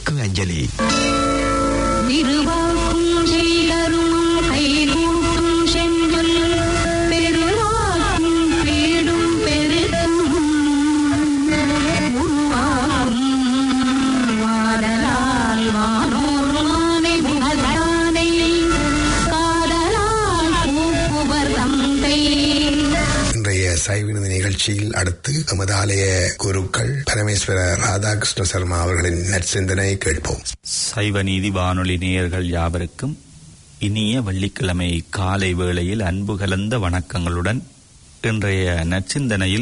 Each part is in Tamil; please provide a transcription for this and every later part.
அவர்களுக்கு அஞ்சலி திருவாக்கும் செய்தருமம் கைகூட்டும் செஞ்சொல் பெருவாக்கும் பேடும் பெருக்கும் உருவாகும் வாடலால் வானோர் மானை புகழ்தானை காதலால் கூப்புவர் தந்தை இன்றைய சைவினது நிகழ்ச்சியில் அடுத்து எமது ஆலய குருக்கள் பரமேஸ்வர ராதாகிருஷ்ண சர்மா அவர்களின் நற்சிந்தனை கேட்போம் சைவ நீதி வானொலி நேயர்கள் யாவருக்கும் இனிய வெள்ளிக்கிழமை காலை வேளையில் அன்பு கலந்த வணக்கங்களுடன் இன்றைய நற்சிந்தனையில்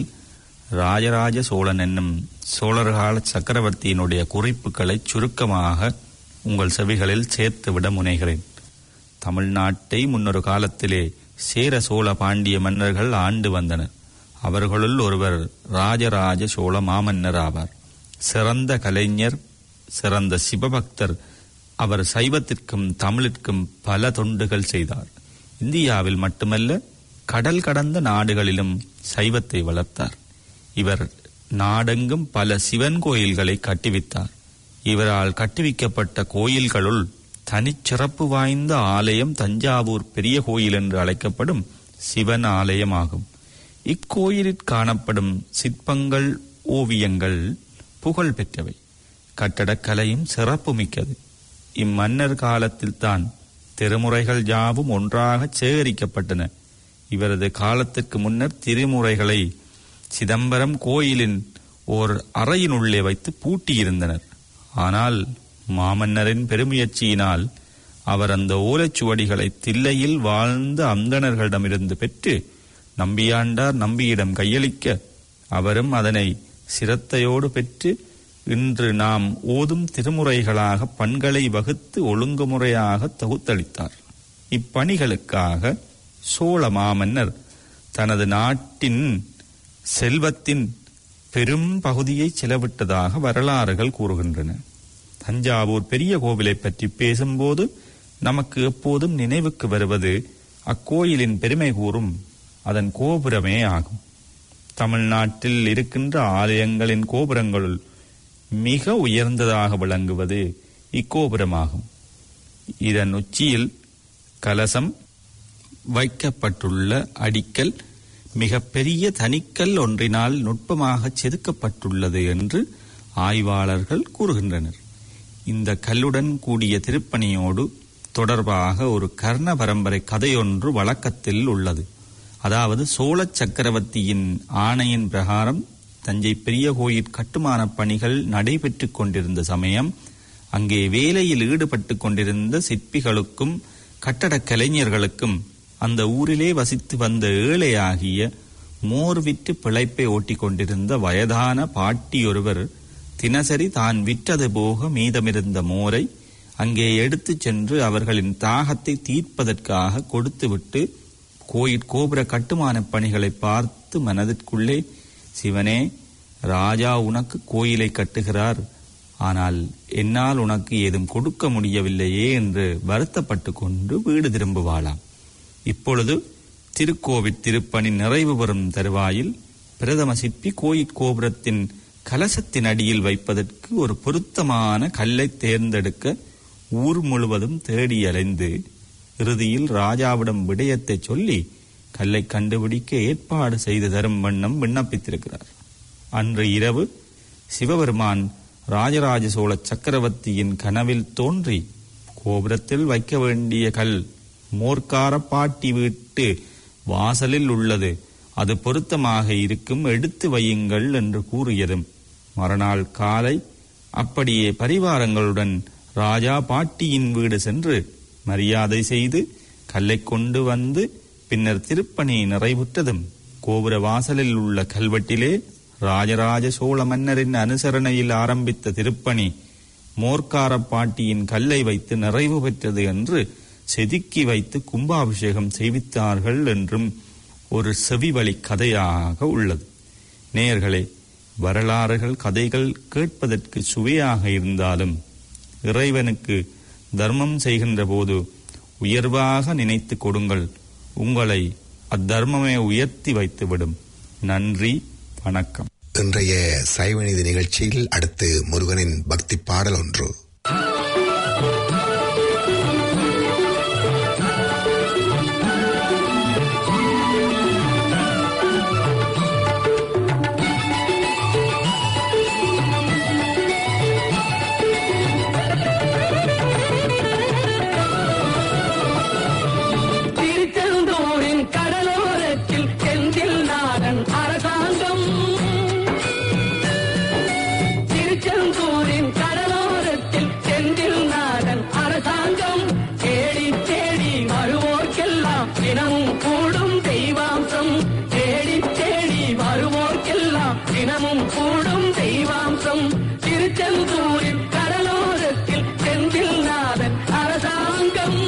ராஜராஜ சோழன் என்னும் சோழர்கால சக்கரவர்த்தியினுடைய குறிப்புகளை சுருக்கமாக உங்கள் செவிகளில் சேர்த்துவிட முனைகிறேன் தமிழ்நாட்டை முன்னொரு காலத்திலே சேர சோழ பாண்டிய மன்னர்கள் ஆண்டு வந்தனர் அவர்களுள் ஒருவர் ராஜராஜ சோழ மாமன்னர் ஆவார் சிறந்த கலைஞர் சிறந்த சிவபக்தர் அவர் சைவத்திற்கும் தமிழிற்கும் பல தொண்டுகள் செய்தார் இந்தியாவில் மட்டுமல்ல கடல் கடந்த நாடுகளிலும் சைவத்தை வளர்த்தார் இவர் நாடெங்கும் பல சிவன் கோயில்களை கட்டுவித்தார் இவரால் கட்டுவிக்கப்பட்ட கோயில்களுள் தனிச்சிறப்பு வாய்ந்த ஆலயம் தஞ்சாவூர் பெரிய கோயில் என்று அழைக்கப்படும் சிவன் ஆலயமாகும் இக்கோயிலில் காணப்படும் சிற்பங்கள் ஓவியங்கள் புகழ் பெற்றவை கட்டடக்கலையும் சிறப்பு மிக்கது இம்மன்னர் காலத்தில்தான் திருமுறைகள் யாவும் ஒன்றாக சேகரிக்கப்பட்டன இவரது காலத்துக்கு முன்னர் திருமுறைகளை சிதம்பரம் கோயிலின் ஓர் அறையினுள்ளே வைத்து பூட்டியிருந்தனர் ஆனால் மாமன்னரின் பெருமுயற்சியினால் அவர் அந்த ஓலைச்சுவடிகளை தில்லையில் வாழ்ந்த அந்தணர்களிடமிருந்து பெற்று நம்பியாண்டார் நம்பியிடம் கையளிக்க அவரும் அதனை சிரத்தையோடு பெற்று இன்று நாம் ஓதும் திருமுறைகளாக பண்களை வகுத்து ஒழுங்குமுறையாக தொகுத்தளித்தார் இப்பணிகளுக்காக சோழ மாமன்னர் தனது நாட்டின் செல்வத்தின் பெரும் பகுதியை செலவிட்டதாக வரலாறுகள் கூறுகின்றன தஞ்சாவூர் பெரிய கோவிலை பற்றி பேசும்போது நமக்கு எப்போதும் நினைவுக்கு வருவது அக்கோயிலின் பெருமை கூறும் அதன் கோபுரமே ஆகும் தமிழ்நாட்டில் இருக்கின்ற ஆலயங்களின் கோபுரங்களுள் மிக உயர்ந்ததாக விளங்குவது இக்கோபுரமாகும் இதன் உச்சியில் கலசம் வைக்கப்பட்டுள்ள அடிக்கல் மிக பெரிய தனிக்கல் ஒன்றினால் நுட்பமாக செதுக்கப்பட்டுள்ளது என்று ஆய்வாளர்கள் கூறுகின்றனர் இந்த கல்லுடன் கூடிய திருப்பணியோடு தொடர்பாக ஒரு கர்ண பரம்பரை கதையொன்று வழக்கத்தில் உள்ளது அதாவது சோழ சக்கரவர்த்தியின் ஆணையின் பிரகாரம் தஞ்சை பெரிய கோயில் கட்டுமான பணிகள் நடைபெற்றுக் கொண்டிருந்த சமயம் அங்கே வேலையில் ஈடுபட்டு கொண்டிருந்த சிற்பிகளுக்கும் கட்டடக் கலைஞர்களுக்கும் அந்த ஊரிலே வசித்து வந்த ஏழையாகிய மோர் விற்று பிழைப்பை ஓட்டிக் கொண்டிருந்த வயதான பாட்டியொருவர் தினசரி தான் விற்றது போக மீதமிருந்த மோரை அங்கே எடுத்துச் சென்று அவர்களின் தாகத்தை தீர்ப்பதற்காக கொடுத்துவிட்டு கோயில் கோபுர கட்டுமான பணிகளை பார்த்து மனதிற்குள்ளே சிவனே ராஜா உனக்கு கோயிலை கட்டுகிறார் ஆனால் என்னால் உனக்கு ஏதும் கொடுக்க முடியவில்லையே என்று வருத்தப்பட்டு கொண்டு வீடு திரும்புவாளாம் இப்பொழுது திருக்கோவிட் திருப்பணி நிறைவு பெறும் தருவாயில் பிரதம சிற்பி கோயில் கோபுரத்தின் கலசத்தின் அடியில் வைப்பதற்கு ஒரு பொருத்தமான கல்லை தேர்ந்தெடுக்க ஊர் முழுவதும் தேடி அலைந்து இறுதியில் ராஜாவிடம் விடயத்தை சொல்லி கல்லை கண்டுபிடிக்க ஏற்பாடு செய்து தரும் வண்ணம் விண்ணப்பித்திருக்கிறார் அன்று இரவு சிவபெருமான் ராஜராஜ சோழ சக்கரவர்த்தியின் கனவில் தோன்றி கோபுரத்தில் வைக்க வேண்டிய கல் மோர்க்கார பாட்டி வீட்டு வாசலில் உள்ளது அது பொருத்தமாக இருக்கும் எடுத்து வையுங்கள் என்று கூறியதும் மறுநாள் காலை அப்படியே பரிவாரங்களுடன் ராஜா பாட்டியின் வீடு சென்று மரியாதை செய்து கல்லை கொண்டு வந்து பின்னர் திருப்பணி நிறைவுற்றதும் கோபுர வாசலில் உள்ள கல்வெட்டிலே ராஜராஜ சோழ மன்னரின் அனுசரணையில் ஆரம்பித்த திருப்பணி மோர்க்கார பாட்டியின் கல்லை வைத்து நிறைவு பெற்றது என்று செதுக்கி வைத்து கும்பாபிஷேகம் செய்வித்தார்கள் என்றும் ஒரு செவிவழி கதையாக உள்ளது நேயர்களே வரலாறுகள் கதைகள் கேட்பதற்கு சுவையாக இருந்தாலும் இறைவனுக்கு தர்மம் செய்கின்ற போது உயர்வாக நினைத்து கொடுங்கள் உங்களை அத்தர்மமே உயர்த்தி வைத்துவிடும் நன்றி வணக்கம் இன்றைய சைவநீதி நிகழ்ச்சியில் அடுத்து முருகனின் பக்தி பாடல் ஒன்று திருச்செந்தூரின் கடலோரத்தில் செந்தில் நாடன் அரசாங்கம் திருச்செந்தூரின் கடலோரத்தில் செந்தில் நாடன் அரசாங்கம் தேடி தேடி வருவோர்க்கெல்லாம் தினமும் கூடும் தெய்வாம்சம் தேடி தேடி வருவோர்க்கெல்லாம் தினமும் கூடும் தெய்வாம்சம் திருச்செந்தூரின் கடலோரத்தில் செந்தில் நாடன் அரசாங்கம்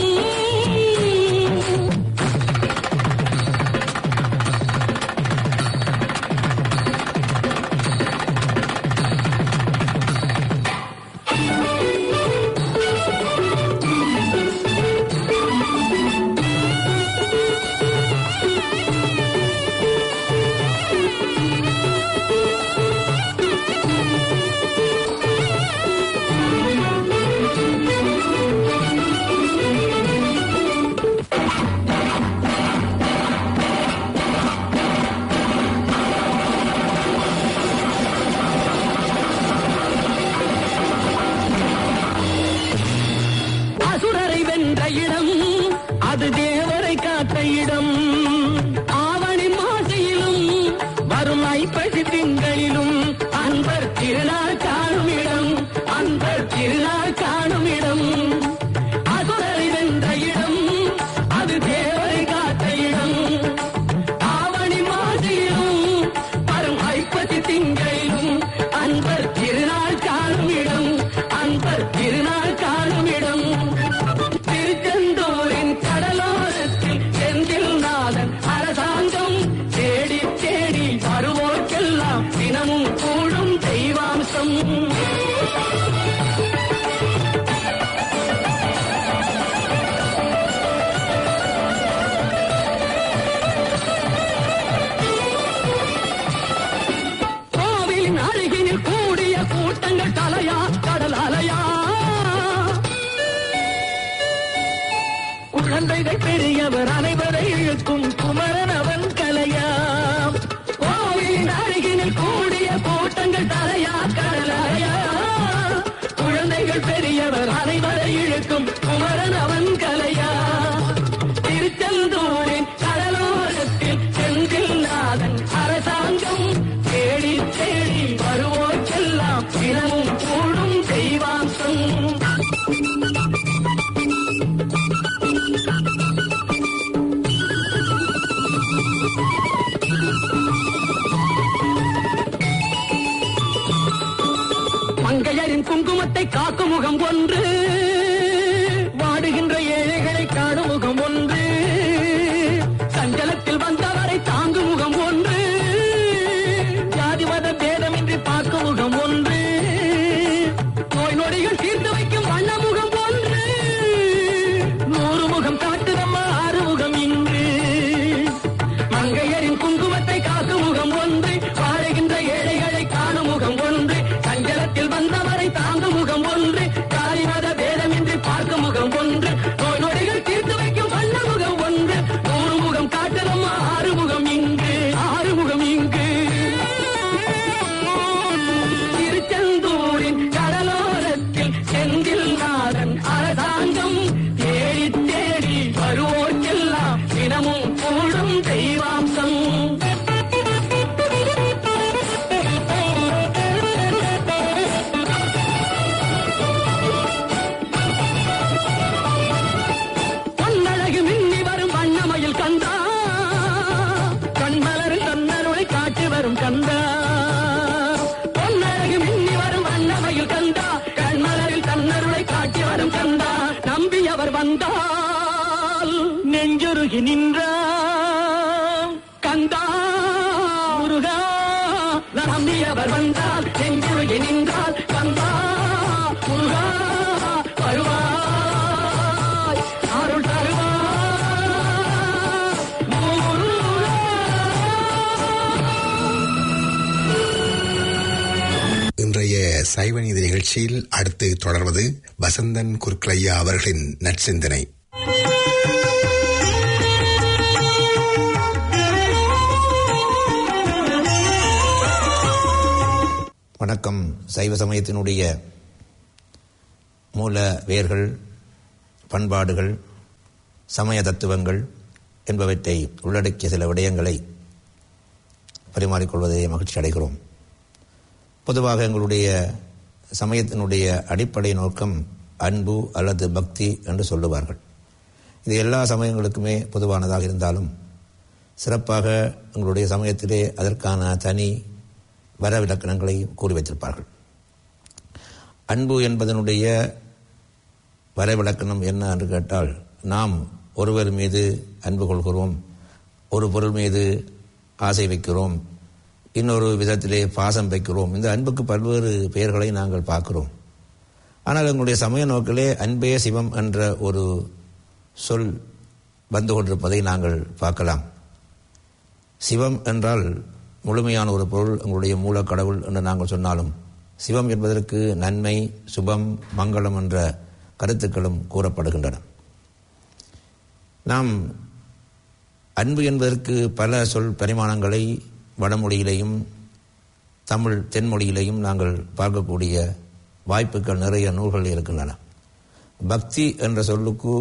அசுரரை வென்ற இடம் அது தேவரை காத்த இடம் ஆவணி மாசையிலும் வரும் ஐப்பசி திங்களிலும் அன்பர் திருநாள் காணும் இடம் அன்பர் திருநாள் காணும் இடம் அசுரரை வென்ற இடம் அது தேவரை காத்த இடம் ஆவணி மாசையிலும் வரும் ஐப்பசி திங்களிலும் அன்பர் திருநாள் காணும் இடம் அன்பர் திருநாள் காணும் இடம் திருச்செந்தூரின் கடலோரத்தில் செந்தில் நாதன் அரசாங்கம் தேடி தேடி வருவோர்க்கெல்லாம் தினமும் கூடும் தெய்வாம்சம் கோவிலின் அருகினில் கூடிய கூட்டங்கள் தலையா கடல் அலையா குழந்தைகள் பெரியவர் அனைவரை இழுக்கும் குமரன் அவன் கலையாம் கோவிலின் அருகினில் கூடிய கூட்டங்கள் தலையா கடலையா குழந்தைகள் பெரியவர் அனைவரை இழுக்கும் குமரன் அவன் கலையா திருச்செந்தூரின் கடலோரத்தில் செந்தில் நாதன் அரசாங்கம் தேடி தேடி வருவோர்க்கெல்லாம் தினமும் கூடும் தெய்வாம்சம் மங்கையரின் குங்குமத்தை காக்கும் முகம் ஒன்று வாடுகின்ற ஏழைகளை காணும் முகம் ஒன்று சஞ்சலத்தில் வந்தவரை தாங்கும் முகம் ஒன்று ஜாதி மத பேதமின்றி பார்க்கும் முகம் ஒன்று நோய் நொடிகள் தீர்த்து வைக்கும் வண்ண முகம் ஒன்று நூறு முகம் காட்டுதம்மா ஆறு முகம் இன்று மங்கையரின் குங்குமத்தை காக்கும் முகம் ஒன்று வாழுகின்ற ஏழைகளை காணும் முகம் ஒன்று சஞ்சலத்தில் வந்தவரை தாங்கும் முகம் ஒன்று காரி மத பேதமின்றி பார்க்கும் முகம் ஒன்று நோய் நொடிகள் தீர்த்து வைக்கும் வண்ண முகம் ஒன்று நூறு முகம் காட்டுதம்மா ஆறு முகம் இங்கு ஆறு முகம் இங்கு திருச்செந்தூரின் கடலோரத்தில் செந்தில் நாதன் அரசாங்கம் தேடி தேடி வருவோர்க்கெல்லாம் தினமும் கூடும் தெய்வாம்சம் பொன்னழகு மின்னி வரும் வண்ணமயில் கந்தா கண்மலரில் தன்னருளை காட்டி வரும் கந்தா பொன்னழகு மின்னி வரும் வண்ணமயில் கந்தா கண்மலரில் தன்னருளை காட்டி வரும் கந்தா நம்பி அவர் வந்தால் நெஞ்சுருகி நின்றான் கந்தா முருகா நம்பி அவர் வந்தால் நெஞ்சுருகி நின்றால் கந்தா முருகா வருவாய் அருள் தருவாய் முருகா இன்றைய சைவ நீதி நிகழ்ச்சியில் அடுத்து தொடர்வது வசந்தன் குர்க்லையா அவர்களின் நற்சிந்தனை வணக்கம் சைவ சமயத்தினுடைய மூல வேர்கள் பண்பாடுகள் சமய தத்துவங்கள் என்பவற்றை உள்ளடக்கிய சில விடயங்களை பரிமாறிக்கொள்வதை மகிழ்ச்சி அடைகிறோம் பொதுவாக எங்களுடைய சமயத்தினுடைய அடிப்படை நோக்கம் அன்பு அல்லது பக்தி என்று சொல்லுவார்கள் இது எல்லா சமயங்களுக்குமே பொதுவானதாக இருந்தாலும் சிறப்பாக எங்களுடைய சமயத்திலே அதற்கான தனி வரவிலக்கணங்களை கூறி வைத்திருப்பார்கள் அன்பு என்பதனுடைய வரவிலக்கணம் என்ன என்று கேட்டால் நாம் ஒருவர் மீது அன்பு கொள்கிறோம் ஒரு பொருள் மீது ஆசை வைக்கிறோம் இன்னொரு விதத்திலே பாசம் வைக்கிறோம் இந்த அன்புக்கு பல்வேறு பெயர்களை நாங்கள் பார்க்கிறோம் ஆனால் எங்களுடைய சமய நோக்கிலே அன்பே சிவம் என்ற ஒரு சொல் வந்து கொண்டிருப்பதை நாங்கள் பார்க்கலாம் சிவம் என்றால் முழுமையான ஒரு பொருள் எங்களுடைய மூல கடவுள் என்று நாங்கள் சொன்னாலும் சிவம் என்பதற்கு நன்மை சுபம் மங்களம் என்ற கருத்துக்களும் கூறப்படுகின்றன நாம் அன்பு என்பதற்கு பல சொல் பரிமாணங்களை வடமொழியிலேயும் தமிழ் தென்மொழியிலேயும் நாங்கள் பார்க்கக்கூடிய வாய்ப்புகள் நிறைய நூல்கள் இருக்கின்றன பக்தி என்ற சொல்லுக்கு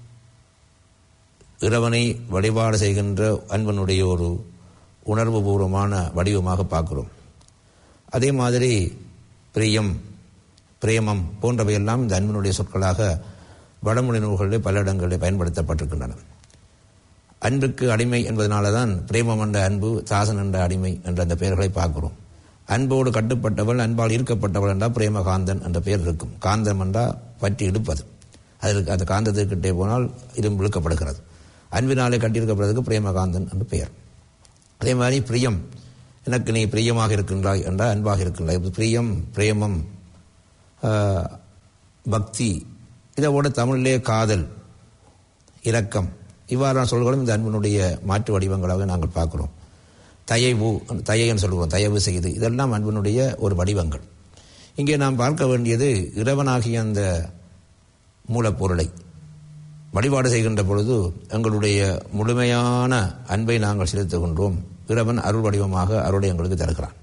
இறைவனை வழிபாடு செய்கின்ற அன்பனுடைய ஒரு உணர்வு பூர்வமான வடிவமாக பார்க்கிறோம் அதே மாதிரி பிரியம் பிரேமம் போன்றவையெல்லாம் இந்த அன்பினுடைய சொற்களாக வடமொழி நூல்களில் பல இடங்களில் பயன்படுத்தப்பட்டிருக்கின்றன அன்புக்கு அடிமை என்பதனால தான் பிரேமம் என்ற அன்பு தாசன் என்ற அடிமை என்ற அந்த பெயர்களை பார்க்கிறோம் அன்போடு கட்டுப்பட்டவள் அன்பால் ஈர்க்கப்பட்டவள் என்றால் பிரேமகாந்தன் என்ற பெயர் இருக்கும் காந்தம் என்றால் பற்றி இழுப்பது அதற்கு அந்த காந்தத்துக்கிட்டே போனால் இரும்பு இழுக்கப்படுகிறது அன்பினாலே கட்டியிருக்கப்படுறதுக்கு பிரேமகாந்தன் என்று பெயர் அதே மாதிரி பிரியம் எனக்கு நீ பிரியமாக இருக்கின்றாய் என்றால் அன்பாக இருக்கின்றாய் பிரியம் பிரேமம் ஆஹ், பக்தி இதோட தமிழிலே காதல் இரக்கம் இவ்வாறான சொல்களும் இந்த அன்பினுடைய மாற்று வடிவங்களாக நாங்கள் பார்க்கிறோம் தயவு தயைன்னு சொல்கிறோம் தயவு செய்து இதெல்லாம் அன்பினுடைய ஒரு வடிவங்கள் இங்கே நாம் பார்க்க வேண்டியது இறைவனாகிய அந்த மூலப்பொருளை வழிபாடு செய்கின்ற பொழுது எங்களுடைய முழுமையான அன்பை நாங்கள் செலுத்துகின்றோம் இறைவன் அருள் வடிவமாக அருளை எங்களுக்கு தருகிறான்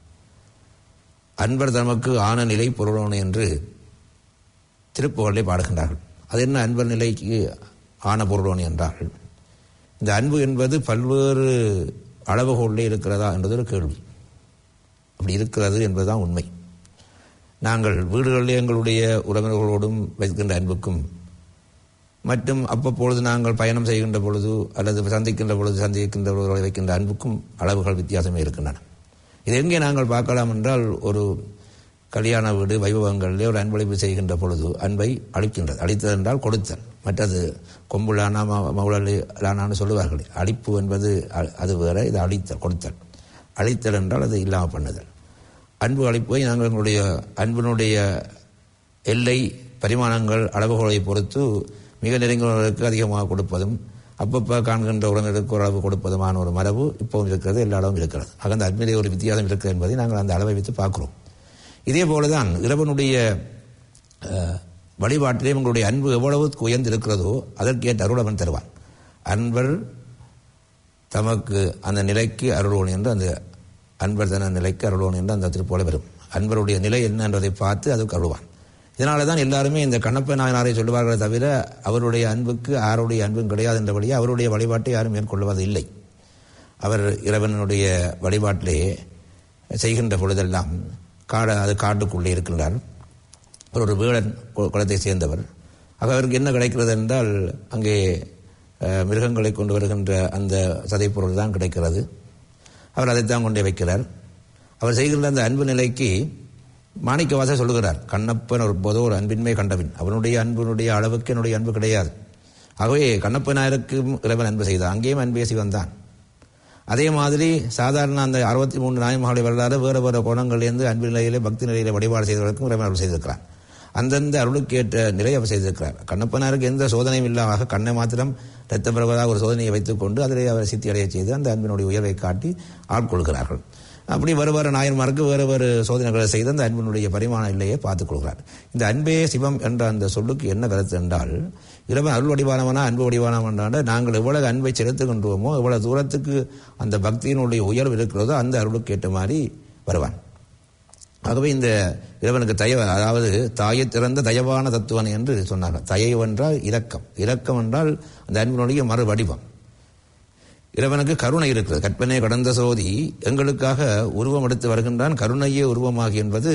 அன்பர் தமக்கு ஆன நிலை பொருளோன என்று திருப்புகழை பாடுகின்றார்கள் அது என்ன அன்பர் நிலைக்கு ஆன பொருளோனி என்றால் இந்த அன்பு என்பது பல்வேறு அளவுகோலில் இருக்கிறதா என்பது ஒரு கேள்வி அப்படி இருக்கிறது என்பதுதான் உண்மை நாங்கள் வீடுகளில் எங்களுடைய உறவினர்களோடும் வைக்கின்ற அன்புக்கும் மற்றும் அவ்வப்பொழுது நாங்கள் பயணம் செய்கின்ற பொழுது அல்லது சந்திக்கின்ற பொழுது சந்திக்கின்ற பொழுது வைக்கின்ற அன்புக்கும் அளவுகள் வித்தியாசமே இருக்கின்றன இது எங்கே நாங்கள் பார்க்கலாம் என்றால் ஒரு கல்யாண வீடு வைபவங்களிலே ஒரு அன்பளிப்பு செய்கின்ற பொழுது அன்பை அளிக்கின்றது அளித்தது என்றால் கொடுத்தல் மற்றது கொம்புலானா மவுளானான்னு சொல்லுவார்கள் அளிப்பு என்பது அ- அது வேற இது அளித்தல் கொடுத்தல் அளித்தல் என்றால் அது இல்லாமல் பண்ணுதல் அன்பு அளிப்பை நாங்கள் எங்களுடைய அன்பினுடைய எல்லை பரிமாணங்கள் அளவுகோலை பொறுத்து மிக நெருங்கினவர்களுக்கு அதிகமாக கொடுப்பதும் அப்பப்போ காண்கின்ற உறவினருக்கு ஒரு அளவு கொடுப்பதுமான ஒரு மரபு இப்பவும் இருக்கிறது எல்லா அளவும் இருக்கிறது ஆக அந்த அன்பிலே ஒரு வித்தியாசம் இருக்கிறது என்பதை நாங்கள் அந்த அளவை வைத்து பார்க்கிறோம் இதே போலதான் இறைவனுடைய அஹ், வழிபாட்டிலே உங்களுடைய அன்பு எவ்வளவு உயர்ந்து இருக்கிறதோ அதற்கேற்ற அருள் அவன் தருவான் அன்பர் தமக்கு அந்த நிலைக்கு அருள்வோன் என்று அந்த அன்பர் தன நிலைக்கு அருள்வோன் என்று அந்த திருப்போல வரும் அன்பருடைய நிலை என்ன என்பதை பார்த்து அதுக்கு அருள்வான் இதனால தான் எல்லாருமே இந்த கண்ணப்ப நாயனாரை சொல்லுவார்களே தவிர அவருடைய அன்புக்கு யாருடைய அன்பும் கிடையாது என்றபடியே அவருடைய வழிபாட்டை யாரும் மேற்கொள்வது இல்லை அவர் இறைவனுடைய வழிபாட்டிலே செய்கின்ற பொழுதெல்லாம் காடு அது காட்டுக்குள்ளே இருக்கின்றார் அவர் ஒரு வீடன் கு- குலத்தை சேர்ந்தவர் ஆக அவருக்கு என்ன கிடைக்கிறது என்றால் அங்கே அஹ், மிருகங்களை கொண்டு வருகின்ற அந்த சதைப்பொருள் தான் கிடைக்கிறது அவர் அதைத்தான் கொண்டே வைக்கிறார் அவர் செய்கின்ற அந்த அன்பு நிலைக்கு மாணிக்கவாசர் சொல்லுகிறார் கண்ணப்பன் ஒரு போதோ ஒரு அன்பின்மை கண்டபின் அவனுடைய அன்பினுடைய அளவுக்கு என்னுடைய அன்பு கிடையாது ஆகவே கண்ணப்ப நாயருக்கும் இறைவன் அன்பு செய்தான் அங்கேயும் அன்பே சிவன் தான் அதே மாதிரி சாதாரண அந்த அறுபத்தி மூன்று நாயமகளை வரலாறு வேறு வேறு கோணங்களிலிருந்து அன்பு நிலையிலே பக்தி நிலையிலே வழிபாடு செய்தவர்களுக்கும் இறைவன் அருள் செய்திருக்கிறான் அந்தந்த அருளுக்கு ஏற்ற நிலை அவர் செய்திருக்கிறார் கண்ணப்பனாருக்கு எந்த சோதனையும் இல்லாமல் கண்ணை மாத்திரம் இரத்த பெறுவதாக ஒரு சோதனையை வைத்துக்கொண்டு அதிலே அவரை சித்தி அடைய செய்து அந்த அன்பினுடைய உயர்வை காட்டி ஆட்கொள்கிறார்கள் அப்படி வேறு வேறு நாயன்மாருக்கு வேறு வேறு சோதனைகளை செய்து அந்த அன்பினுடைய பரிமாண எல்லையை பார்த்துக் கொள்கிறார் இந்த அன்பே சிவம் என்ற அந்த சொல்லுக்கு என்ன கருத்து என்றால் இறைவன் அருள் வடிவானவனா அன்பு வடிவானவனான நாங்கள் எவ்வளவு அன்பை செலுத்துகின்றோமோ எவ்வளவு தூரத்துக்கு அந்த பக்தியினுடைய உயர்வு இருக்கிறதோ அந்த அருளுக்கு ஏற்ற மாதிரி வருவான் ஆகவே இந்த இறைவனுக்கு தயவ அதாவது தாயை திறந்த தயவான தத்துவன் என்று சொன்னார்கள் தயவு என்றால் இரக்கம் இரக்கம் என்றால் அந்த அன்பினுடைய மறு வடிவம் இறைவனுக்கு கருணை இருக்கிறது கற்பனை கடந்த சோதி எங்களுக்காக உருவம் எடுத்து வருகின்றான் கருணையே உருவமாகி என்பது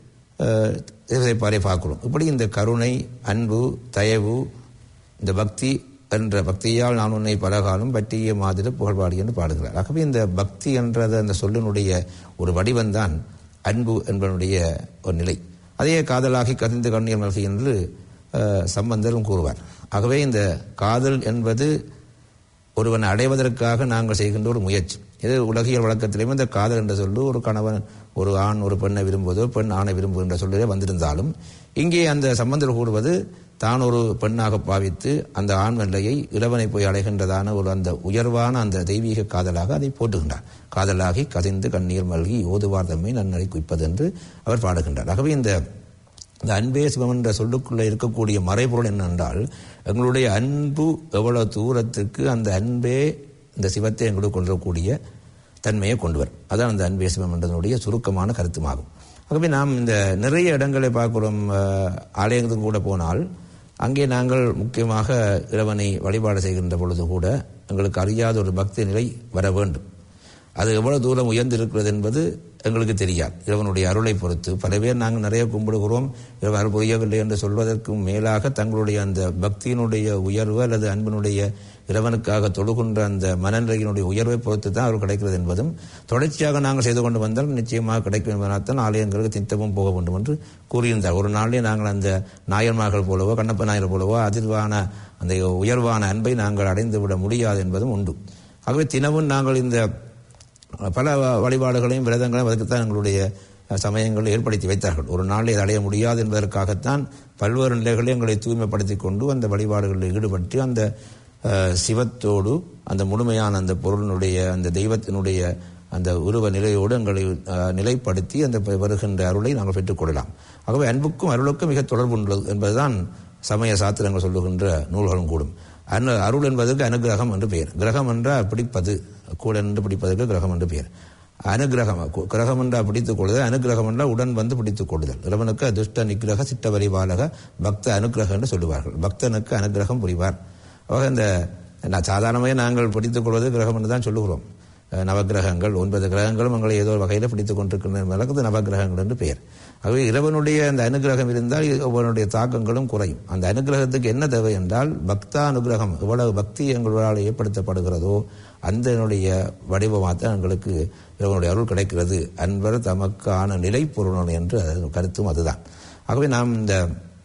பாறை பார்க்கிறோம் இப்படி இந்த கருணை அன்பு தயவு இந்த பக்தி என்ற பக்தியால் நான் உன்னை பலகாலம் பற்றிய மாதிரி புகழ்பாடி என்று பாடுகிறார் ஆகவே இந்த பக்தி என்றது அந்த சொல்லினுடைய ஒரு வடிவம்தான் அன்பு என்பதனுடைய ஒரு நிலை அதே காதலாகி கதிர்ந்து கண்ணீர் மல்கி என்று அஹ், சம்பந்தரும் கூறுவார் ஆகவே இந்த காதல் என்பது ஒருவனை அடைவதற்காக நாங்கள் செய்கின்ற ஒரு முயற்சி இது உலகியல் வழக்கத்திலேயும் இந்த காதல் என்ற சொல்லு ஒரு கணவன் ஒரு ஆண் ஒரு பெண்ணை விரும்புவதோ பெண் ஆணை விரும்புகின்ற சொல்லிலே வந்திருந்தாலும் இங்கே அந்த சம்பந்தர் கூறுவது தான் ஒரு பெண்ணாக பாவித்து அந்த ஆண் நிலையை இளவனை போய் அடைகின்றதான ஒரு அந்த உயர்வான அந்த தெய்வீக காதலாக அதை போட்டுகின்றார் காதலாகி கதைந்து கண்ணீர் மல்கி ஓதுவார் தம்மை நன்னடை குவிப்பது என்று அவர் பாடுகின்றார் ஆகவே இந்த இந்த அன்பே சிவம் என்ற சொல்லுக்குள்ளே இருக்கக்கூடிய மறைபொருள் என்னென்றால் எங்களுடைய அன்பு எவ்வளவு தூரத்துக்கு அந்த அன்பே இந்த சிவத்தை எங்களுக்கு கொள்ளக்கூடிய தன்மையை கொண்டு வரும் அதான் அந்த அன்பே சிவம் என்றதனுடைய சுருக்கமான கருத்துமாகும் ஆகவே நாம் இந்த நிறைய இடங்களை பார்க்கிறோம் அஹ், ஆலயங்களுக்கு கூட போனால் அங்கே நாங்கள் முக்கியமாக இறைவனை வழிபாடு செய்கின்ற பொழுது கூட எங்களுக்கு அறியாத ஒரு பக்தி நிலை வர வேண்டும் அது எவ்வளவு தூரம் உயர்ந்திருக்கிறது என்பது எங்களுக்கு தெரியாது இறைவனுடைய அருளை பொறுத்து பல பேர் நாங்கள் நிறைய கும்பிடுகிறோம் இறைவன் அருள் புரியவில்லை என்று சொல்வதற்கும் மேலாக தங்களுடைய அந்த பக்தியினுடைய உயர்வு அல்லது அன்பினுடைய இறைவனுக்காக தொழுகின்ற அந்த மனநிலையினுடைய உயர்வை பொறுத்து தான் அவர் கிடைக்கிறது என்பதும் தொடர்ச்சியாக நாங்கள் செய்து கொண்டு வந்தால் நிச்சயமாக கிடைக்கும் என்பதனால்தான் ஆலயங்களுக்கு நித்தமும் போக வேண்டும் என்று கூறியிருந்தார் ஒரு நாளிலே நாங்கள் அந்த நாயன்மார்கள் போலவோ கண்ணப்ப நாயர் போலவோ அதிர்வான அந்த உயர்வான அன்பை நாங்கள் அடைந்து விட முடியாது என்பதும் உண்டு ஆகவே தினமும் நாங்கள் இந்த பல வ- வழிபாடுகளையும் விரதங்களையும் அதுக்குத்தான் எங்களுடைய அஹ், சமயங்கள் ஏற்படுத்தி வைத்தார்கள் ஒரு நாளில் இதை அடைய முடியாது என்பதற்காகத்தான் பல்வேறு நிலைகளில் எங்களை தூய்மைப்படுத்திக் கொண்டு அந்த வழிபாடுகளில் ஈடுபட்டு அந்த அஹ், சிவத்தோடு அந்த முழுமையான அந்த பொருளினுடைய அந்த தெய்வத்தினுடைய அந்த உருவ நிலையோடு எங்களை அஹ், நிலைப்படுத்தி அந்த ப- வருகின்ற அருளை நாங்கள் பெற்றுக்கொள்ளலாம் ஆகவே அன்புக்கும் அருளுக்கும் மிக தொடர்பு உள்ளது என்பதுதான் சமய சாத்திரங்கள் சொல்லுகின்ற நூல்களும் கூடும் அனு அருள் என்பதற்கு அனுகிரகம் என்று பெயர் கிரகம் என்றால் பிடிப்பது கூட என்று பிடிப்பதற்கு கிரகம் என்று பெயர் அனுகிரகம் கு- கிரகம் என்றால் பிடித்துக் கொள்ளுதல் அனுகிரகம் என்றால் உடன் வந்து பிடித்துக் கொள்ளுதல் இறைவனுக்கு அதிர்ஷ்ட நிகிரக சிட்ட வரிபாலக பக்த அனுகிரகம் என்று சொல்லுவார்கள் பக்தனுக்கு அனுகிரகம் புரிவார் ஆக இந்த நான் சாதாரணமாக நாங்கள் பிடித்துக் கொள்வது கிரகம் என்று தான் சொல்லுகிறோம் அஹ் நவக்கிரகங்கள் ஒன்பது கிரகங்களும் எங்களை ஏதோ ஒரு வகையில் பிடித்துக் கொண்டிருக்கின்ற நவக்கிரகங்கள் என்று பெயர் ஆகவே இறைவனுடைய அந்த அனுகிரகம் இருந்தால் ஒவ்வொருடைய தாக்கங்களும் குறையும் அந்த அனுகிரகத்துக்கு என்ன தேவை என்றால் பக்தா அனுகிரகம் எவ்வளவு பக்தி எங்களால் ஏற்படுத்தப்படுகிறதோ அந்தனுடைய வடிவமாக தான் எங்களுக்கு இறைவனுடைய அருள் கிடைக்கிறது அன்பர் தமக்கான நிலை பொருள் என்று அது கருத்தும் அதுதான் ஆகவே நாம் இந்த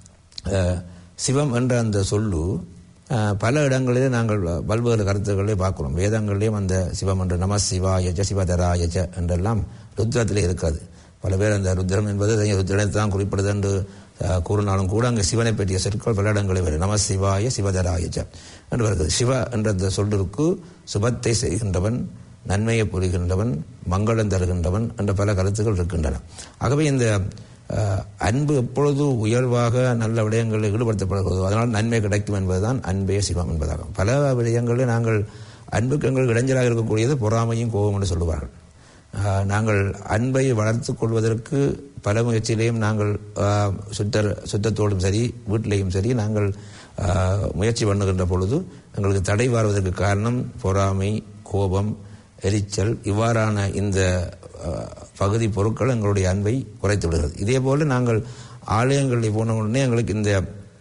அஹ், சிவம் என்ற அந்த சொல்லு அஹ், பல இடங்களிலே நாங்கள் பல்வேறு கருத்துக்களை பார்க்கிறோம் வேதங்களிலேயும் அந்த சிவம் என்று நம சிவாயஜ சிவதராயஜ என்றெல்லாம் ருத்ரத்திலே இருக்கிறது பல பேர் அந்த ருத்ரம் என்பது ருத்ரனை தான் குறிப்பிடுது என்று அஹ், கூறினாலும் கூட அங்கே சிவனை பற்றிய சொற்கள் பல இடங்களில் வரும் நம சிவாய சிவதராயஜ என்று வருகிறது சிவ என்ற அந்த சொல்லிற்கு சுபத்தை செய்கின்றவன் நன்மையை புரிகின்றவன் மங்களம் தருகின்றவன் என்ற பல கருத்துக்கள் இருக்கின்றன ஆகவே இந்த அஹ், அன்பு எப்பொழுது உயர்வாக நல்ல விடயங்களில் ஈடுபடுத்தப்படுகிறதோ அதனால் நன்மை கிடைக்கும் என்பதுதான் அன்பே சிவம் என்பதாகும் பல விடயங்களில் நாங்கள் அன்புக்கு எங்களுக்கு இடைஞ்சலாக இருக்கக்கூடியது பொறாமையும் கோபம் என்று சொல்லுவார்கள் ஆஹ், நாங்கள் அன்பை வளர்த்துக் கொள்வதற்கு பல முயற்சியிலையும் நாங்கள் ஆஹ், சுத்தர் சுத்தத்தோடும் சரி வீட்டிலேயும் சரி நாங்கள் ஆஹ், முயற்சி பண்ணுகின்ற பொழுது எங்களுக்கு தடை வருவதற்கு காரணம் பொறாமை கோபம் எரிச்சல் இவ்வாறான இந்த ஆஹ், பகுதி பொருட்கள் எங்களுடைய அன்பை குறைத்து விடுகிறது இதே போல நாங்கள் ஆலயங்களில் போன உடனே எங்களுக்கு இந்த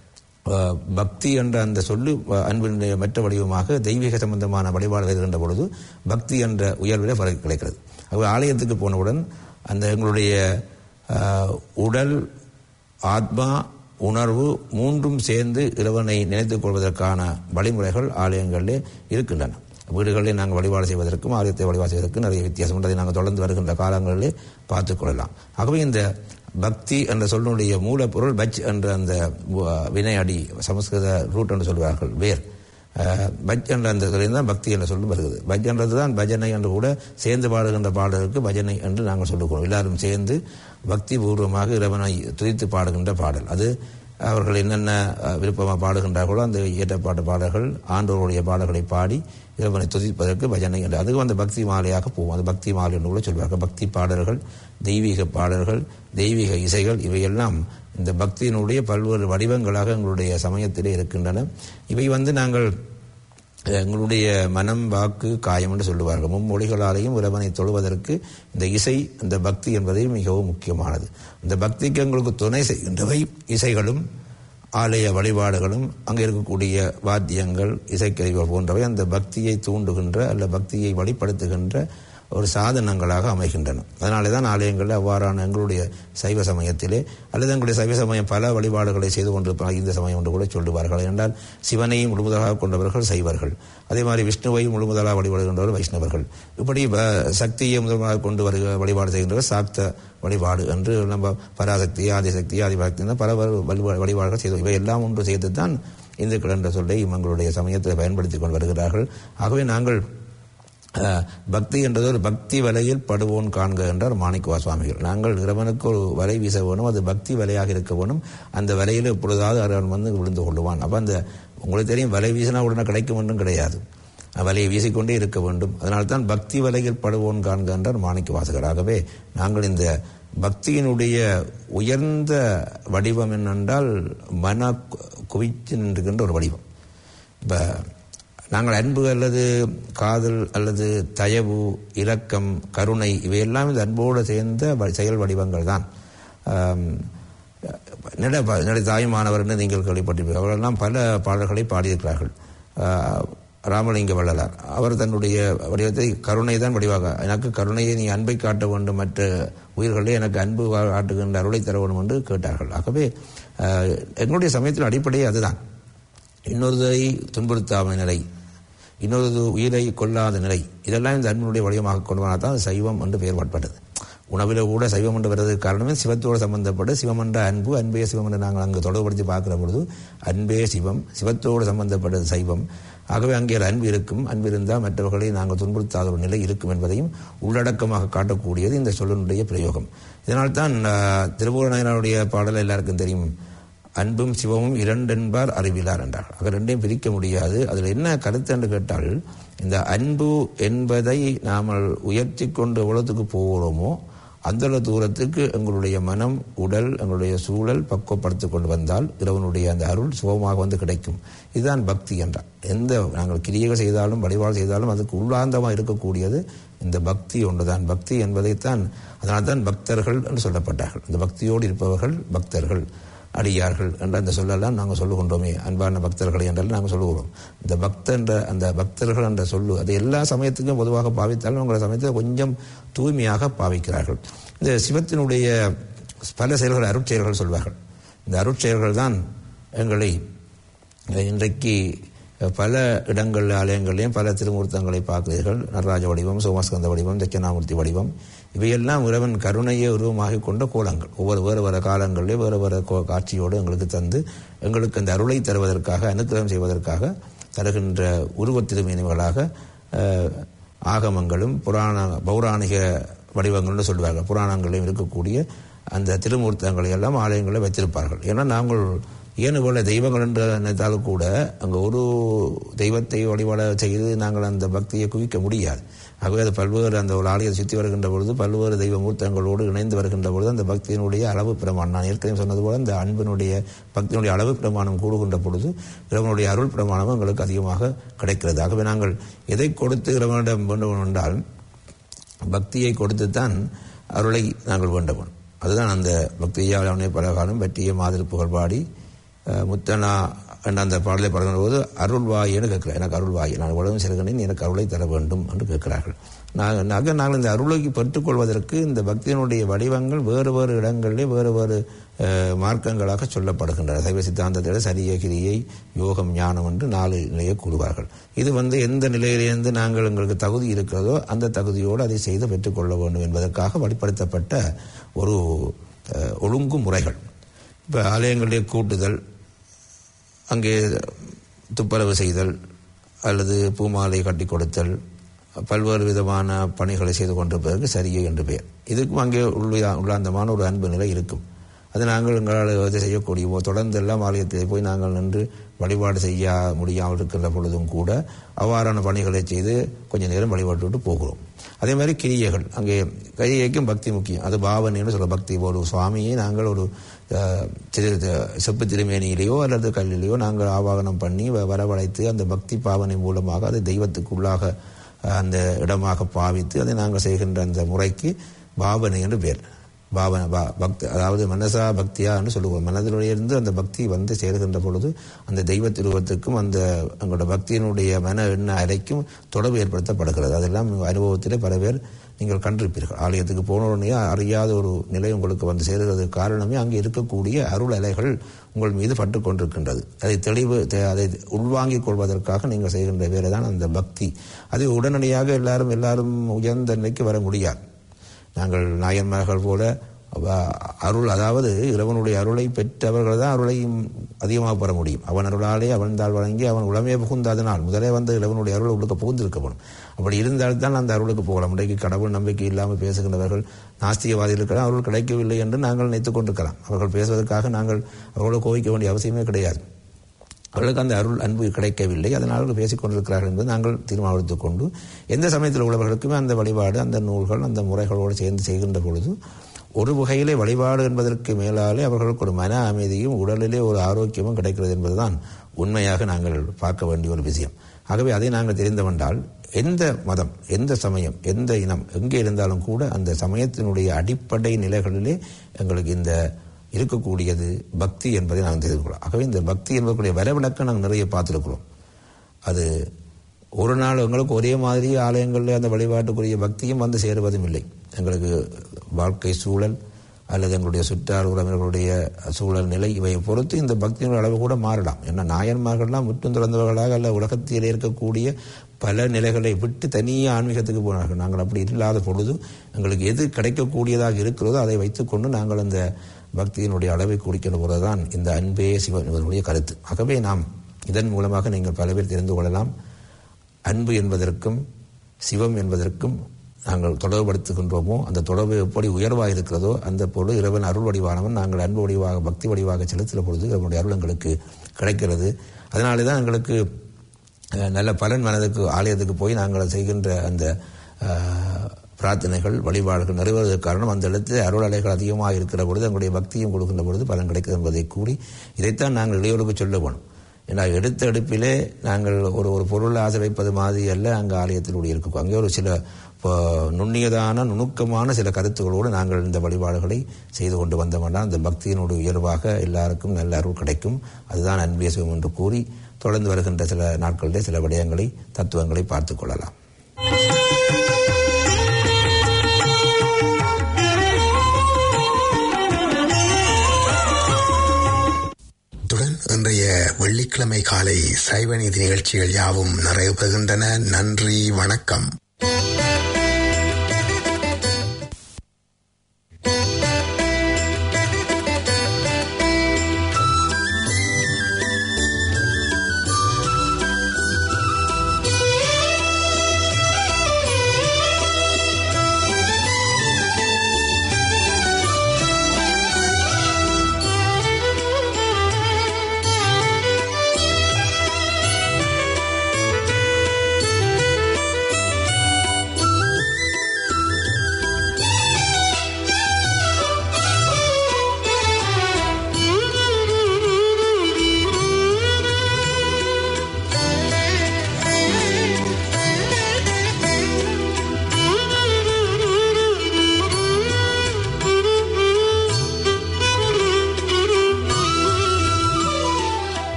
அஹ், பக்தி என்ற அந்த சொல்லு அஹ், அன்பினுடைய மற்ற வடிவமாக தெய்வீக சம்பந்தமான வழிபாடு வருகின்ற பொழுது பக்தி என்ற உயர்விலே பிறகு கிடைக்கிறது ஆகவே ஆலயத்துக்கு போனவுடன் அந்த எங்களுடைய அஹ், உடல் ஆத்மா உணர்வு மூன்றும் சேர்ந்து இறைவனை நினைத்துக் கொள்வதற்கான வழிமுறைகள் ஆலயங்களிலே இருக்கின்றன வீடுகளிலே நாங்கள் வழிபாடு செய்வதற்கும் ஆலயத்தை வழிபாடு செய்வதற்கும் நிறைய வித்தியாசம் உண்டு அதை நாங்கள் தொடர்ந்து வருகின்ற காலங்களிலே பார்த்துக் கொள்ளலாம் ஆகவே இந்த பக்தி என்ற சொல்லுடைய மூலப்பொருள் பச் என்ற அந்த வ- வினை அடி சமஸ்கிருத ரூட் என்று சொல்வார்கள் வேர் அஹ், பஜ் என்ற அந்த இதுலேருந்து தான் பக்தி என்ற சொல்லு வருகிறது பஜ் என்றது தான் பஜனை என்று கூட சேர்ந்து பாடுகின்ற பாடலுக்கு பஜனை என்று நாங்கள் சொல்லுகிறோம் எல்லாரும் சேர்ந்து பக்தி பூர்வமாக இறைவனை துதித்து பாடுகின்ற பாடல் அது அவர்கள் என்னென்ன அஹ், விருப்பமாக பாடுகின்றார்களோ அந்த இயற்றப்பாட்டு பாடல்கள் ஆண்டோருடைய பாடல்களை பாடி இறைவனை துதிப்பதற்கு பஜனை என்று அதுவும் அந்த பக்தி மாலையாக போகும் அந்த பக்தி மாலை என்று கூட சொல்வார்கள் பக்தி பாடல்கள் தெய்வீக பாடல்கள் தெய்வீக இசைகள் இவையெல்லாம் இந்த பக்தியினுடைய பல்வேறு வடிவங்களாக எங்களுடைய சமயத்திலே இருக்கின்றன இவை வந்து நாங்கள் எங்களுடைய மனம் வாக்கு காயம் என்று சொல்லுவார்கள் மும்மொழிகளாலேயும் இறைவனை தொழுவதற்கு இந்த இசை இந்த பக்தி என்பதை மிகவும் முக்கியமானது இந்த பக்திக்கு எங்களுக்கு துணை செய்கின்றவை இசைகளும் ஆலய வழிபாடுகளும் அங்கே இருக்கக்கூடிய வாத்தியங்கள் இசைக்கருவிகள் போன்றவை அந்த பக்தியை தூண்டுகின்ற அல்ல பக்தியை வழிப்படுத்துகின்ற ஒரு சாதனங்களாக அமைகின்றன அதனாலே தான் ஆலயங்களில் அவ்வாறான எங்களுடைய சைவ சமயத்திலே அல்லது எங்களுடைய சைவ சமயம் பல வழிபாடுகளை செய்து கொண்டிருப்பாங்க இந்த சமயம் என்று கூட சொல்லுவார்கள் என்றால் சிவனையும் முழுமுதலாக கொண்டவர்கள் சைவர்கள் அதே மாதிரி விஷ்ணுவையும் முழுமுதலாக வழிபடுகின்றவர் வைஷ்ணவர்கள் இப்படி வ- சக்தியை முதலாக கொண்டு வருக வழிபாடு செய்கின்றவர் சாக்த வழிபாடு என்று நம்ம பராசக்தி ஆதிசக்தி ஆதிபக்தி பல வ- வழிபா- வழிபாடுகள் செய்து இவை எல்லாம் ஒன்று செய்து தான் இந்துக்கள் என்ற சொல்லை எங்களுடைய சமயத்தில் பயன்படுத்தி கொண்டு வருகிறார்கள் ஆகவே நாங்கள் அஹ், பக்தி என்றது ஒரு பக்தி வலையில் படுவோன் காண்க என்றார் மாணிக்கவா சுவாமிகள் நாங்கள் இறைவனுக்கு ஒரு வலை வீச வேணும் அது பக்தி வலையாக இருக்க வேணும் அந்த வலையில் எப்பொழுதாவது அவன் வந்து விழுந்து கொள்ளுவான் அப்போ அந்த உங்களுக்கு தெரியும் வலை வீசினா உடனே கிடைக்கும் என்றும் கிடையாது வலையை வீசிக்கொண்டே இருக்க வேண்டும் அதனால்தான் பக்தி வலையில் படுவோன் காண்க என்றார் மாணிக்க வாசகராகவே நாங்கள் இந்த பக்தியினுடைய உயர்ந்த வடிவம் என்னென்றால் மன கு- குவிச்சு நின்றுகின்ற ஒரு வடிவம் இப்போ நாங்கள் அன்பு அல்லது காதல் அல்லது தயவு இரக்கம் கருணை இவையெல்லாம் இந்த அன்போடு சேர்ந்த வ- செயல் வடிவங்கள் தான் ஆம், நெட நெட தாயுமானவர்னு நீங்கள் கேள்விப்பட்டிருப்பீர்கள் அவர்களெல்லாம் பல பாடல்களை பாடியிருக்கிறார்கள் ஆ, ராமலிங்க வள்ளலார் அவர் தன்னுடைய வடிவத்தை கருணை தான் வடிவாக எனக்கு கருணையை நீ அன்பை காட்ட வேண்டும் மற்ற உயிர்களே எனக்கு அன்பு கா- காட்டுகின்ற அருளை தர வேண்டும் என்று கேட்டார்கள் ஆகவே ஆ, எங்களுடைய சமயத்தின் அடிப்படையே அதுதான் இன்னொருவரை துன்புறுத்தாத நிலை இன்னொரு உயிரை கொல்லாத நிலை இதெல்லாம் இந்த அன்பினுடைய வடிவமாக கொண்டு வந்தால் தான் சைவம் என்று பெயர் பாட்பட்டது உணவில் கூட சைவம் என்று வருவதற்கு காரணமே சிவத்தோடு சம்பந்தப்பட்ட சிவம் என்ற அன்பு அன்பே சிவம் என்று நாங்கள் அங்கு தொடர்படுத்தி பார்க்கிற பொழுது அன்பே சிவம் சிவத்தோடு சம்பந்தப்பட்டது சைவம் ஆகவே அங்கே ஒரு அன்பு இருக்கும் அன்பு இருந்தால் மற்றவர்களை நாங்கள் துன்புறுத்தாத ஒரு நிலை இருக்கும் என்பதையும் உள்ளடக்கமாக காட்டக்கூடியது இந்த சொல்லினுடைய பிரயோகம் இதனால்தான் ஆஹ், திருபுர நாயனாருடைய பாடல் எல்லாருக்கும் தெரியும் அன்பும் சிவமும் இரண்டென்பார் அறிவிலார் என்றார் ஆக ரெண்டையும் பிரிக்க முடியாது அதில் என்ன கருத்து என்று கேட்டால் இந்த அன்பு என்பதை நாம் உயர்த்தி கொண்டு எவ்வளவுக்கு போகிறோமோ அந்த தூரத்துக்கு எங்களுடைய மனம் உடல் எங்களுடைய சூழல் பக்குவப்படுத்திக் கொண்டு வந்தால் இறைவனுடைய அந்த அருள் சுகமாக வந்து கிடைக்கும் இதுதான் பக்தி என்றார் எந்த நாங்கள் கிரியைகள் செய்தாலும் வழிபாடு செய்தாலும் அதுக்கு உள்ளாந்தமாக இருக்கக்கூடியது இந்த பக்தி ஒன்றுதான் பக்தி என்பதைத்தான் அதனால்தான் பக்தர்கள் என்று சொல்லப்பட்டார்கள் இந்த பக்தியோடு இருப்பவர்கள் பக்தர்கள் அடியார்கள் என்ற அந்த சொல்லெல்லாம் நாங்கள் சொல்லுகின்றோமே அன்பான பக்தர்களை என்றால் நாங்கள் சொல்லுகிறோம் இந்த பக்த என்ற அந்த பக்தர்கள் என்ற சொல்லு அது எல்லா சமயத்துக்கும் பொதுவாக பாவித்தாலும் உங்களை சமயத்தில் கொஞ்சம் தூய்மையாக பாவிக்கிறார்கள் இந்த சிவத்தினுடைய பல செயல்கள் அருட்செயல்கள் சொல்வார்கள் இந்த அருட்செயல்கள் தான் எங்களை இன்றைக்கு பல இடங்கள் ஆலயங்களையும் பல திருமூர்த்தங்களை பார்க்கிறீர்கள் நடராஜ வடிவம் சோமஸ்கந்த வடிவம் தட்சிணாமூர்த்தி வடிவம் இவையெல்லாம் இறைவன் கருணையை உருவமாகிக் கொண்ட கோலங்கள் ஒவ்வொரு வேறு வேறு காலங்களிலே வேறு வேறு கோ- காட்சியோடு எங்களுக்கு தந்து எங்களுக்கு அந்த அருளை தருவதற்காக அனுக்கிரகம் செய்வதற்காக தருகின்ற உருவத் திருமேனிகளாக அஹ், ஆகமங்களும் புராண பௌராணிக வடிவங்கள்னு சொல்வார்கள் புராணங்களையும் இருக்கக்கூடிய அந்த திருமூர்த்தங்களை எல்லாம் ஆலயங்களில் வைத்திருப்பார்கள் ஏன்னா நாங்கள் ஏன்னு போல தெய்வங்கள் என்று நினைத்தாலும் கூட அங்கே ஒரு தெய்வத்தை வழிபாட செய்து நாங்கள் அந்த பக்தியை குவிக்க முடியாது ஆகவே அது பல்வேறு அந்த ஒரு ஆலயத்தை சுற்றி வருகின்ற பொழுது பல்வேறு தெய்வ மூர்த்தங்களோடு இணைந்து வருகின்ற பொழுது அந்த பக்தியினுடைய அளவு பிரமாணம் நான் ஏற்கனவே சொன்னது போல அந்த அன்பினுடைய பக்தியினுடைய அளவு பிரமாணம் கூடுகின்ற பொழுது இறைவனுடைய அருள் பிரமாணம் எங்களுக்கு அதிகமாக கிடைக்கிறது ஆகவே நாங்கள் எதை கொடுத்து இறைவனிடம் வேண்டும் என்றால் பக்தியை கொடுத்துத்தான் அருளை நாங்கள் வேண்டவன் அதுதான் அந்த பக்தியால் அவனை பல காலம் பற்றிய மாதிரி புகழ்பாடி அஹ், முத்தனா என்ற அந்த பாடலை பாடுகிற போது அருள்வாயின்னு கேட்கிறேன் எனக்கு அருள்வாய் நான் உலகம் செல்கிறேன் எனக்கு அருளை தர வேண்டும் என்று கேட்கிறார்கள் நாங்கள் நாங்கள் நாங்கள் இந்த அருளை பெற்றுக்கொள்வதற்கு இந்த பக்தியினுடைய வடிவங்கள் வேறு வேறு இடங்களிலே வேறு வேறு அஹ், மார்க்கங்களாக சொல்லப்படுகின்றன சைவ சித்தாந்தத்தில் சரிய கிரியை யோகம் ஞானம் என்று நாலு நிலையை கூறுவார்கள் இது வந்து எந்த நிலையிலிருந்து நாங்கள் எங்களுக்கு தகுதி இருக்கிறதோ அந்த தகுதியோடு அதை செய்து பெற்றுக்கொள்ள வேண்டும் என்பதற்காக வழிப்படுத்தப்பட்ட ஒரு அஹ், ஒழுங்கு முறைகள் இப்போ ஆலயங்களிலே கூட்டுதல் அங்கே துப்புரவு செய்தல் அல்லது பூமாலை கட்டி கொடுத்தல் பல்வேறு விதமான பணிகளை செய்து கொண்டிருப்பதற்கு சரியை என்று பெயர் இதுக்கும் அங்கே உள்ள உள்ளாந்தமான ஒரு அன்பு நிலை இருக்கும் அது நாங்கள் எங்களால் இதை செய்யக்கூடிய தொடர்ந்து எல்லாம் ஆலயத்தில் போய் நாங்கள் நின்று வழிபாடு செய்ய முடியாமல் இருக்கின்ற பொழுதும் கூட அவ்வாறான பணிகளை செய்து கொஞ்ச நேரம் வழிபாட்டு விட்டு போகிறோம் அதே மாதிரி கிரியைகள் அங்கே கிரியைக்கும் பக்தி முக்கியம் அது பாவனைன்னு சொல்ல பக்தி ஒரு சுவாமியை நாங்கள் ஒரு அஹ், திரு- த- செப்பு திருமேனியிலேயோ அல்லது கல்லிலேயோ நாங்கள் ஆவாகனம் பண்ணி வ- வரவழைத்து அந்த பக்தி பாவனை மூலமாக அது தெய்வத்துக்குள்ளாக அஹ், அந்த இடமாக பாவித்து அதை நாங்கள் செய்கின்ற அந்த முறைக்கு பாவனை என்று பேர் பாவனை பா பக்தி அதாவது மனசா பக்தியா என்று சொல்லுவோம் மனதிலுடைய இருந்து அந்த பக்தி வந்து சேருகின்ற பொழுது அந்த தெய்வ திருவத்துக்கும் அந்த எங்களோட பக்தியினுடைய மன எண்ண அறைக்கும் தொடர்பு ஏற்படுத்தப்படுகிறது அதெல்லாம் அனுபவத்திலே பல பேர் நீங்கள் கண்டிருப்பீர்கள் ஆலயத்துக்கு போன உடனே அறியாத ஒரு நிலை உங்களுக்கு வந்து சேருகிறதுக்கு காரணமே அங்கே இருக்கக்கூடிய அருள் அலைகள் உங்கள் மீது பட்டு கொண்டிருக்கின்றது அதை தெளிவு தெ- அதை உள்வாங்கிக் கொள்வதற்காக நீங்கள் செய்கின்ற வேலை தான் அந்த பக்தி அது உடனடியாக எல்லாரும் எல்லாரும் உயர்ந்த நிலைக்கு வர முடியாது நாங்கள் நாயன்மார்கள் போல அவ- அருள் அதாவது இறைவனுடைய அருளை பெற்றவர்கள் தான் அருளையும் அதிகமாக பெற முடியும் அவன் அருளாலே அவன் தாள் வழங்கி அவன் உளமே புகுந்த அதனால் முதலே வந்து இறைவனுடைய அருள் உங்களுக்கு புகுந்திருக்கப்படும் அப்படி இருந்தால்தான் அந்த அருளுக்கு போகலாம் இன்றைக்கு கடவுள் நம்பிக்கை இல்லாமல் பேசுகின்றவர்கள் நாஸ்திகவாதிகளுக்கு அருள் கிடைக்கவில்லை என்று நாங்கள் நினைத்துக் கொண்டிருக்கலாம் அவர்கள் பேசுவதற்காக நாங்கள் அவர்களோடு கோவிக்க வேண்டிய அவசியமே கிடையாது அவர்களுக்கு அந்த அருள் அன்பு கிடைக்கவில்லை அதனால் அவர்கள் பேசிக் கொண்டிருக்கிறார்கள் என்பது நாங்கள் தீர்மானம் எடுத்துக் கொண்டு எந்த சமயத்தில் உள்ளவர்களுக்குமே அந்த வழிபாடு அந்த நூல்கள் அந்த முறைகளோடு சேர்ந்து செய்கின்ற பொழுது ஒரு வகையிலே வழிபாடு என்பதற்கு மேலாலே அவர்களுக்கு ஒரு மன அமைதியும் உடலிலே ஒரு ஆரோக்கியமும் கிடைக்கிறது என்பதுதான் உண்மையாக நாங்கள் பார்க்க வேண்டிய ஒரு விஷயம் ஆகவே அதை நாங்கள் தெரிந்தவென்றால் எந்த மதம் எந்த சமயம் எந்த இனம் எங்கே இருந்தாலும் கூட அந்த சமயத்தினுடைய அடிப்படை நிலைகளிலே எங்களுக்கு இந்த இருக்கக்கூடியது பக்தி என்பதை நாங்கள் தெரிந்து கொள்ளலாம் ஆகவே இந்த பக்தி என்பதற்குரிய வரவிளக்கம் நாங்கள் நிறைய பார்த்துருக்கிறோம் அது ஒரு நாள் எங்களுக்கு ஒரே மாதிரி ஆலயங்களில் அந்த வழிபாட்டுக்குரிய பக்தியும் வந்து சேருவதும் இல்லை எங்களுக்கு வாழ்க்கை சூழல் அல்லது எங்களுடைய சுற்றார் உறவினர்களுடைய சூழல் நிலை இவை பொறுத்து இந்த பக்தியின் அளவு கூட மாறலாம் ஏன்னா நாயன்மார்கள்லாம் விட்டு திறந்தவர்களாக அல்ல உலகத்தில் இருக்கக்கூடிய பல நிலைகளை விட்டு தனியே ஆன்மீகத்துக்கு போனார்கள் நாங்கள் அப்படி இல்லாத பொழுது எங்களுக்கு எது கிடைக்கக்கூடியதாக இருக்கிறதோ அதை வைத்துக்கொண்டு நாங்கள் அந்த பக்தியினுடைய அளவை குறிக்கின்ற பொழுதுதான் இந்த அன்பே சிவன் என்பதனுடைய கருத்து ஆகவே நாம் இதன் மூலமாக நீங்கள் பல பேர் தெரிந்து கொள்ளலாம் அன்பு என்பதற்கும் சிவம் என்பதற்கும் நாங்கள் தொடர்படுத்துகின்றோமோ அந்த தொடர்பு எப்படி உயர்வாக இருக்கிறதோ அந்த பொருள் இறைவன் அருள் வடிவானவன் நாங்கள் அன்பு வடிவாக பக்தி வடிவாக செலுத்துகிற பொழுது இறைவனுடைய அருள் எங்களுக்கு கிடைக்கிறது அதனாலே தான் எங்களுக்கு அஹ், நல்ல பலன் மனதுக்கு ஆலயத்துக்கு போய் நாங்கள் செய்கின்ற அந்த அஹ், பிரார்த்தனைகள் வழிபாடுகள் நிறைவேறுவதற்கு காரணம் அந்த இடத்தில் அருள் அலைகள் அதிகமாக இருக்கிற பொழுது எங்களுடைய பக்தியும் கொடுக்கின்ற பொழுது பலன் கிடைக்கிறது என்பதை கூறி இதைத்தான் நாங்கள் இளையோருக்கு சொல்ல வேணும் ஏன்னா எடுத்த எடுப்பிலே நாங்கள் ஒரு ஒரு பொருளை ஆசை வைப்பது மாதிரி அல்ல அங்கே ஆலயத்தில் இருக்கும் அங்கே ஒரு சில இப்போ, நுண்ணியதான நுணுக்கமான சில கருத்துக்களோடு நாங்கள் இந்த வழிபாடுகளை செய்து கொண்டு வந்தோம்னா அந்த பக்தியினுடைய உயர்வாக எல்லாருக்கும் நல்ல அருள் கிடைக்கும் அதுதான் அன்பிய சிவம் என்று கூறி தொடர்ந்து வருகின்ற சில நாட்களிலே சில விடயங்களை தத்துவங்களை பார்த்துக் கொள்ளலாம் இத்துடன் இன்றைய வெள்ளிக்கிழமை காலை சைவநீதி நிகழ்ச்சிகள் யாவும் நிறைவு பெறுகின்றன நன்றி வணக்கம்